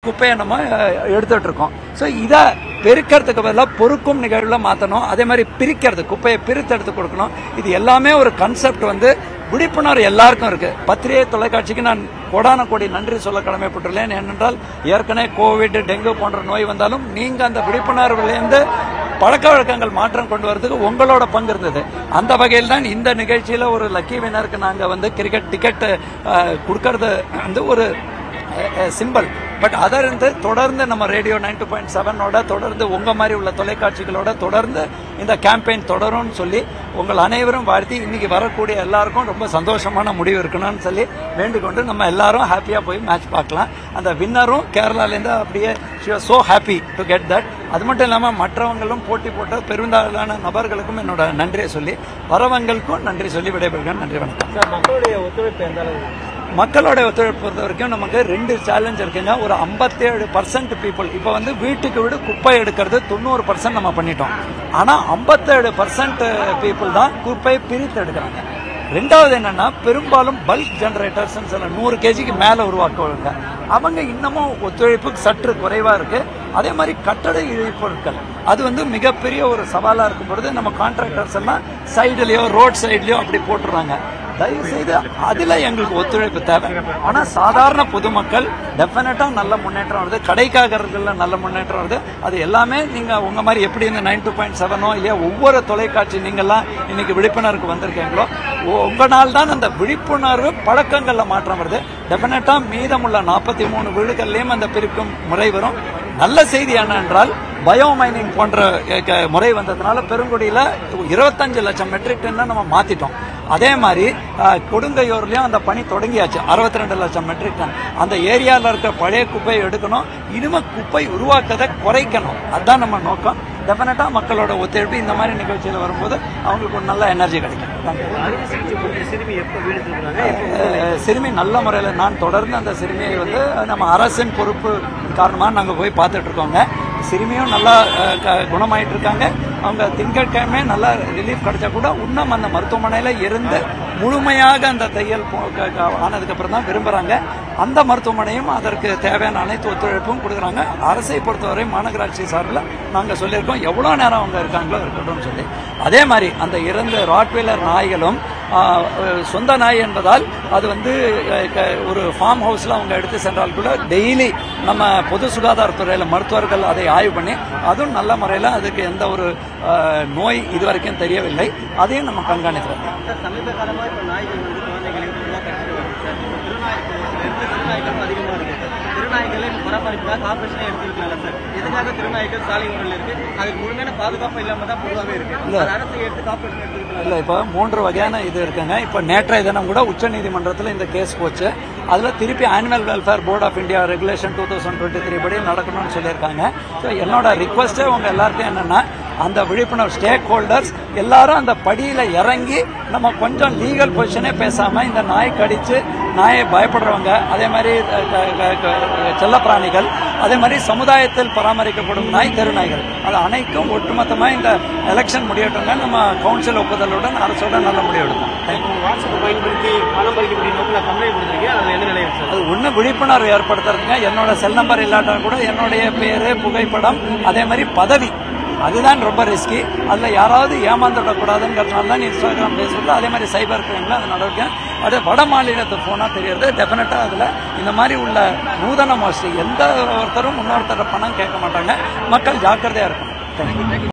குப்பையை நம்ம அஹ், எடுத்துட்டு இருக்கோம் ஸோ இதை பெருக்கிறதுக்கு பதிலாக பொறுக்கும் நிகழ்வில் மாற்றணும் அதே மாதிரி பிரிக்கிறது குப்பையை பிரித்து எடுத்து கொடுக்கணும் இது எல்லாமே ஒரு கான்செப்ட் வந்து விழிப்புணர்வு எல்லாருக்கும் இருக்கு பத்திரிகை தொலைக்காட்சிக்கு நான் கோடான கோடி நன்றி சொல்ல கடமைப்பட்டுள்ளேன் ஏனென்றால் ஏற்கனவே கோவிட் டெங்கு போன்ற நோய் வந்தாலும் நீங்க அந்த விழிப்புணர்வுலேருந்து பழக்க வழக்கங்கள் மாற்றம் கொண்டு வரதுக்கு உங்களோட பங்கு இருந்தது அந்த வகையில் தான் இந்த நிகழ்ச்சியில ஒரு லக்கி வினருக்கு நாங்க வந்து கிரிக்கெட் டிக்கெட் கொடுக்கறது வந்து ஒரு சிம்பிள் பட் அதர் இருந்து தொடர்ந்து நம்ம ரேடியோ நைன் டூ பாயிண்ட் செவனோட தொடர்ந்து உங்க மாதிரி உள்ள தொலைக்காட்சிகளோட தொடர்ந்து இந்த கேம்பெயின் தொடரும்னு சொல்லி உங்கள் அனைவரும் வாழ்த்தி இன்னைக்கு வரக்கூடிய எல்லாருக்கும் ரொம்ப சந்தோஷமான முடிவு இருக்கணும்னு சொல்லி வேண்டிக்கொண்டு நம்ம எல்லாரும் ஹாப்பியா போய் மேட்ச் பார்க்கலாம் அந்த வின்னரும் கேரளாலேருந்து அப்படியே so happy to get that அது மட்டும் இல்லாமல் மற்றவங்களும் போட்டி போட்ட பெரும்பாலான நபர்களுக்கும் என்னோட நன்றியை சொல்லி வரவங்களுக்கும் நன்றி சொல்லி விடைபெறுகிறேன் நன்றி வணக்கம் சார் மக்களுடைய ஒத்துழைப்பு எந்த அளவு மக்களோட ஒத்துழைப்பு பொறுத்த வரைக்கும் நமக்கு ரெண்டு சேலஞ்ச் இருக்குங்க ஒரு 57% பர்சன்ட் பீப்புள் இப்போ வந்து வீட்டுக்கு வீடு குப்பை எடுக்கிறது தொண்ணூறு பர்சன்ட் நம்ம பண்ணிட்டோம் ஆனால் 57% பர்சன்ட் பீப்புள் தான் குப்பையை பிரித்து எடுக்கிறாங்க ரெண்டாவது என்னன்னா பெரும்பாலும் பல்க் ஜெனரேட்டர்ஸ் சில நூறு கேஜிக்கு மேல உருவாக்குவாங்க அவங்க இன்னமும் ஒத்துழைப்பு சற்று குறைவா இருக்கு அதே மாதிரி கட்டட இழிப்பொருட்கள் அது வந்து மிகப்பெரிய ஒரு சவாலா இருக்கும் பொழுது நம்ம கான்ட்ராக்டர்ஸ் எல்லாம் சைடுலயோ ரோட் சைட்லயோ அப்படி போட்டுறாங்க தயவு செய்து அதுல எங்களுக்கு ஒத்துழைப்பு தேவை ஆனா சாதாரண பொதுமக்கள் டெஃபினட்டா நல்ல முன்னேற்றம் வருது கடைக்காரர்கள்ல நல்ல முன்னேற்றம் வருது அது எல்லாமே நீங்க உங்க மாதிரி எப்படி இந்த நைன் டூ பாயிண்ட் செவனோ இல்லையா ஒவ்வொரு தொலைக்காட்சி நீங்கெல்லாம் இன்னைக்கு விழிப்புணர்வுக்கு வந்திருக்கீங்களோ உ- உங்களால் தான் அந்த விழிப்புணர்வு பழக்கங்கள்ல மாற்றம் வருது டெஃபினட்டா மீதமுள்ள நாற்பத்தி மூணு வீடுகள்லயும் அந்த பிரிக்கும் முறை வரும் நல்ல செய்தி என்னென்றால் பயோமைனிங் போன்ற அஹ், க- முறை வந்ததுனால பெருங்குடியில இருபத்தஞ்சு லட்சம் மெட்ரிக் டன்னை நம்ம மாத்திட்டோம் அதே மாதிரி அஹ், கொடுங்கையூர்லயும் அந்த பணி தொடங்கியாச்சு அறுபத்தி ரெண்டு லட்சம் மெட்ரிக் டன் அந்த ஏரியால இருக்க பழைய குப்பையை எடுக்கணும் இனிமே குப்பை உருவாக்கதை குறைக்கணும் அதுதான் நம்ம நோக்கம் டெஃபினட்டா மக்களோட ஒத்துழைப்பு இந்த மாதிரி நிகழ்ச்சியில் வரும்போது அவங்களுக்கு ஒரு நல்ல எனர்ஜி கிடைக்கும் Thank you. அறுவை சிகிச்சை முடிஞ்ச சிறுமி எப்போ வீடு திரும்புறாங்க எப்போ அஹ் சிறுமி நல்ல முறையில் நான் தொடர்ந்து அந்த சிறுமியை வந்து நம்ம அரசின் பொறுப்பு காரணமாக நாங்கள் போய் பார்த்துட்டு இருக்கோங்க சிறுமியும் நல்லா அஹ், க- குணமாயிட்டு இருக்காங்க அவங்க திங்கட்கிழமை நல்லா ரிலீஃப் கிடைச்சா கூட இன்னும் அந்த மருத்துவமனையில் இருந்து முழுமையாக அந்த தையல் போ- க- க- ஆனதுக்கப்புறம் தான் விரும்புகிறாங்க அந்த மருத்துவமனையும் அதற்கு தேவையான அனைத்து ஒத்துழைப்பும் கொடுக்குறாங்க அரசை பொறுத்தவரை மாநகராட்சி சார்பில் நாங்கள் சொல்லியிருக்கோம் எவ்வளோ நேரம் அவங்க இருக்காங்களோ இருக்கட்டும்னு சொல்லி அதே மாதிரி அந்த இறந்த ராட்வீலர் நாய்களும் ஆஹ், சொந்த நாய் என்பதால் அது வந்து அஹ், க- ஒரு ஃபார்ம் ஹவுஸில் அவங்க எடுத்து சென்றால் கூட டெய்லி நம்ம பொது சுகாதாரத்துறையில் மருத்துவர்கள் அதை ஆய்வு பண்ணி அதுவும் நல்ல முறையில் அதுக்கு எந்த ஒரு ஆஹ், நோய் இதுவரைக்கும் தெரியவில்லை அதையும் நம்ம கண்காணிக்கிறோம் சார் சமீப காலமா இப்போ நாய்கள் வந்து குழந்தைகளையும் ஃபுல்லாக கட்டிட்டு வருது சார் இப்போ திருநாய்கள் ரெண்டு திருநாய்களும் அதிகமாக இருக்கு திருநாய்களை இப்போ பராமரிப்புக்காக ஆப்ரேஷனே எடுத்துருக்காங்க சார் எதுக்காக திருநாய்கள் சாலை ஓரத்தில் இருக்கு அதுக்கு முழுமையான பாதுகாப்பு இல்லாமல் தான் பொதுவாகவே இருக்கு இல்ல. அது அரசு எடுத்து காப்பீடு எடுத்துருக்கலாம் இல்ல இப்போ மூன்று வகையான இது இருக்குங்க இப்போ நேற்றைய தினம் கூட உச்ச நீதிமன்றத்தில் இந்த கேஸ் போச்சு அதுல திருப்பி annual welfare board of India regulation two thousand twenty three படி நடக்கணும்னு சொல்லியிருக்காங்க ஸோ என்னோட ரிக்வஸ்ட்டே உங்க எல்லாருக்கும் என்னன்னா அந்த விழிப்புணர்வு ஸ்டேக் ஹோல்டர்ஸ் எல்லாரும் அந்த படியில இறங்கி நம்ம கொஞ்சம் லீகல் பொசிஷனே பேசாம இந்த நாய் கடிச்சு நாயை பயப்படுறவங்க அதே மாதிரி அஹ், க- க- க- செல்லப்பிராணிகள் அதே மாதிரி சமுதாயத்தில் பராமரிக்கப்படும் நாய் தெரு நாய்கள் அது அனைத்தும் ஒட்டுமொத்தமா இந்த எலெக்ஷன் முடியட்டுங்க நம்ம கவுன்சில் ஒப்புதலுடன் அரசோட நல்ல முடிவு எடுக்கும் இப்போ வாட்ஸ்அப் பயன்படுத்தி பணம் பறிக்கக்கூடிய நோக்கில் கம்ப்ளைண்ட் கொடுத்துருக்கீங்க அது எந்த நிலையில் சார் அது ஒண்ணு விழிப்புணர்வு ஏற்படுத்துறதுங்க என்னோட செல் நம்பர் இல்லாட்டா கூட என்னுடைய பேரு புகைப்படம் அதே மாதிரி பதவி அதுதான் ரொம்ப ரிஸ்கி அதுல யாராவது ஏமாந்துடக்கூடாதுங்கிறதுனால தான் இன்ஸ்டாகிராம் ஃபேஸ்புக்கில் அதே மாதிரி சைபர் கிரைம்ல அது நடக்கும் அது வட மாநிலத்துக்கு போனால் தெரியுது டெஃபினட்டாக அதில் இந்த மாதிரி உள்ள நூதன மோஸ்ட்லி எந்த ஒருத்தரும் இன்னொருத்தர பணம் கேட்க மாட்டாங்க மக்கள் ஜாக்கிரதையாக இருக்கணும் தேங்க்யூ